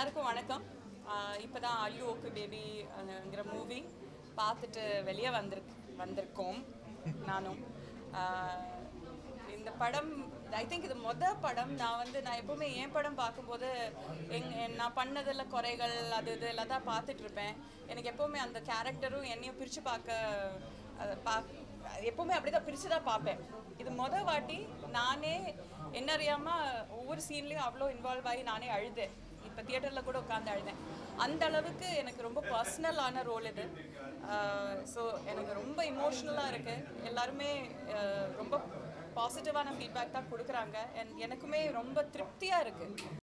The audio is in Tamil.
எல்லாருக்கும் வணக்கம் இப்போ தான் ஐயோ ஓக்கு பேபிங்கிற மூவி பார்த்துட்டு வெளியே வந்திருக்கு வந்திருக்கோம் நானும் ஆஹ் இந்த படம் ஐ திங்க் இது மொத படம் நான் வந்து நான் எப்பவுமே என் படம் பார்க்கும்போது எங் என் நான் பண்ணதில் குறைகள் அது இது எல்லாம் தான் பார்த்துட்டு இருப்பேன் எனக்கு எப்பவுமே அந்த கேரக்டரும் என்னையும் பிரித்து பார்க்க அதை பா எப்பவுமே அப்படி தான் பிரித்து தான் பார்ப்பேன் இது மொத வாட்டி நானே என்ன அறியாமல் ஒவ்வொரு சீன்லேயும் அவ்வளோ இன்வால்வ் ஆகி நானே அழுதேன் இப்போ தியேட்டரில் கூட உட்காந்து அழுதேன் அந்த அளவுக்கு எனக்கு ரொம்ப பர்சனலான ரோல் இது ஸோ எனக்கு ரொம்ப இமோஷ்னலாக இருக்குது எல்லாருமே அஹ், ரொம்ப பாசிட்டிவான ஃபீட்பேக் தான் கொடுக்குறாங்க And எனக்குமே ரொம்ப திருப்தியாக இருக்குது